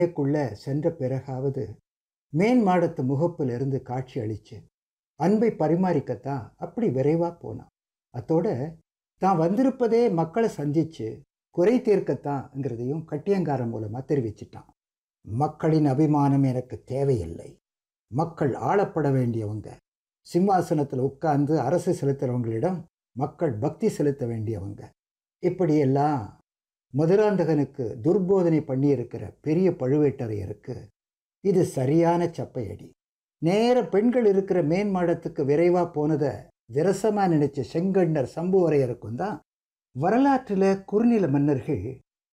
க்குள்ள சென்ற பிறகாவது மேன் மாடத்து முகப்பில் இருந்து காட்சி அளிச்சு அன்பை பரிமாறிக்கத்தான் அப்படி விரைவா போனான் அத்தோட தான் வந்திருப்பதே மக்களை சந்திச்சு குறை தீர்க்கத்தான்ங்கிறதையும் கட்டியங்காரன் மூலமா தெரிவிச்சிட்டான் மக்களின் அபிமானம் எனக்கு தேவையில்லை மக்கள் ஆளப்பட வேண்டியவங்க சிம்மாசனத்தில் உட்கார்ந்து அரசு செலுத்துறவங்களிடம் மக்கள் பக்தி செலுத்த வேண்டியவங்க இப்படியெல்லாம் மதுராந்தகனுக்கு துர்போதனை பண்ணியிருக்கிற பெரிய பழுவேட்டரையருக்கு இது சரியான சப்பையடி நேர பெண்கள் இருக்கிற மேன்மாடத்துக்கு விரைவா போனதை விரசமா நினைச்ச செங்கண்ணர் சம்புவரையருக்கும் தான் வரலாற்றில் குறுநில மன்னர்கள்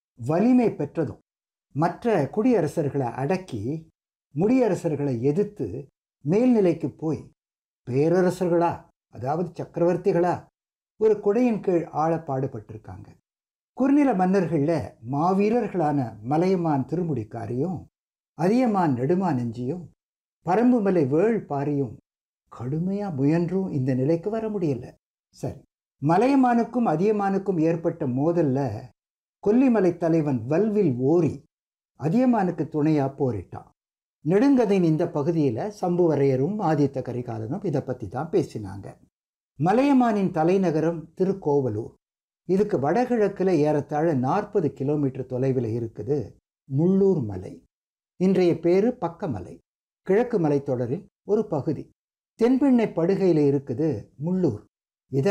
வலிமை பெற்றதும் மற்ற குடியரசர்களை அடக்கி முடியரசர்களை எதிர்த்து மேல்நிலைக்கு போய் பேரரசர்களா அதாவது சக்கரவர்த்திகளா ஒரு குடையின் கீழ் ஆள பாடுபட்டிருக்காங்க குறுநில மன்னர்களில் மாவீரர்களான மலையமான் திருமுடிக்காரியும் அதியமான் நெடுமான் நெஞ்சியும் பரம்புமலை வேள் பாரியும் கடுமையாக முயன்றும் இந்த நிலைக்கு வர முடியல சரி மலையமானுக்கும் அதியமானுக்கும் ஏற்பட்ட மோதல்ல கொல்லிமலை தலைவன் வல்வில் ஓரி அதியமானுக்கு துணையா போரிட்டான் நெடுங்கதையின் இந்த பகுதியில் சம்புவரையரும் ஆதித்த கரிகாலனும் இதை பற்றி தான் பேசினாங்க மலையமானின் தலைநகரம் திருக்கோவலூர் இதுக்கு வடகிழக்கில் ஏறத்தாழ நாற்பது கிலோமீட்டர் தொலைவில் இருக்குது முள்ளூர் மலை இன்றைய பேரு பக்கமலை கிழக்கு மலைத்தொடரின் ஒரு பகுதி தென்பெண்ணை படுகையில் இருக்குது முள்ளூர் இதை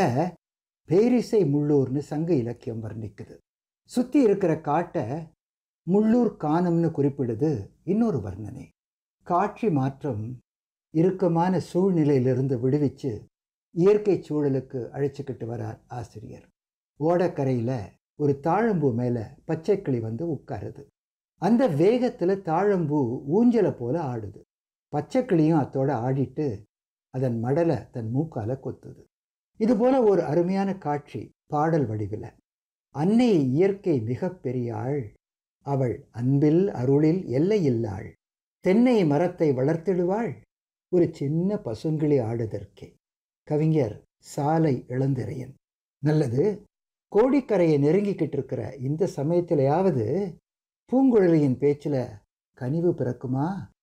பேரிசை முள்ளூர்னு சங்க இலக்கியம் வர்ணிக்குது சுற்றி இருக்கிற காட்டை முள்ளூர் காணம்னு குறிப்பிடுது இன்னொரு வர்ணனை காட்சி மாற்றம் இறுக்கமான சூழ்நிலையிலிருந்து விடுவிச்சு இயற்கை சூழலுக்கு அழைச்சிக்கிட்டு வரார் ஆசிரியர் ஓடக்கரையில் ஒரு தாழம்பூ மேலே பச்சைக்கிளி வந்து உட்காருது அந்த வேகத்தில் தாழம்பூ ஊஞ்சலை போல ஆடுது பச்சைக்கிளியும் அத்தோட ஆடிட்டு அதன் மடலை தன் மூக்கால கொத்துது இது போல ஒரு அருமையான காட்சி பாடல் வடிவில் அன்னை இயற்கை மிக பெரியாள் அவள் அன்பில் அருளில் எல்லையில்லாள் தென்னை மரத்தை வளர்த்திடுவாள் ஒரு சின்ன பசுங்கிளி ஆடுதற்கே கவிஞர் சாலை இளந்திரையன் நல்லது கோடிக்கரையை நெருங்கிக்கிட்டு இருக்கிற இந்த சமயத்திலேயாவது பூங்குழலியின் பேச்சில் கனிவு பிறக்குமா